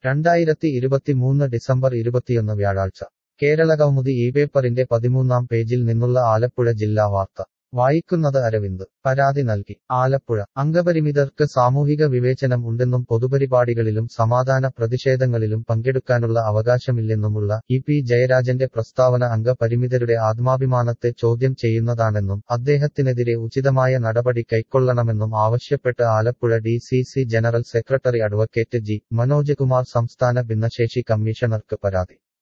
രണ്ടായിരത്തി ഇരുപത്തിമൂന്ന് ഡിസംബർ ഇരുപത്തിയൊന്ന് വ്യാഴാഴ്ച കേരളകൗമുദി ഈ പേപ്പറിന്റെ പതിമൂന്നാം പേജിൽ നിന്നുള്ള ആലപ്പുഴ ജില്ലാ വാർത്ത വായിക്കുന്നത് അരവിന്ദ് പരാതി നൽകി ആലപ്പുഴ അംഗപരിമിതർക്ക് സാമൂഹിക വിവേചനം ഉണ്ടെന്നും പൊതുപരിപാടികളിലും സമാധാന പ്രതിഷേധങ്ങളിലും പങ്കെടുക്കാനുള്ള അവകാശമില്ലെന്നുമുള്ള ഇ പി ജയരാജന്റെ പ്രസ്താവന അംഗപരിമിതരുടെ ആത്മാഭിമാനത്തെ ചോദ്യം ചെയ്യുന്നതാണെന്നും അദ്ദേഹത്തിനെതിരെ ഉചിതമായ നടപടി കൈക്കൊള്ളണമെന്നും ആവശ്യപ്പെട്ട് Alappuzha D C C general secretary advocate G Manoj Kumar സംസ്ഥാന ഭിന്നശേഷി കമ്മീഷണർക്ക് പരാതി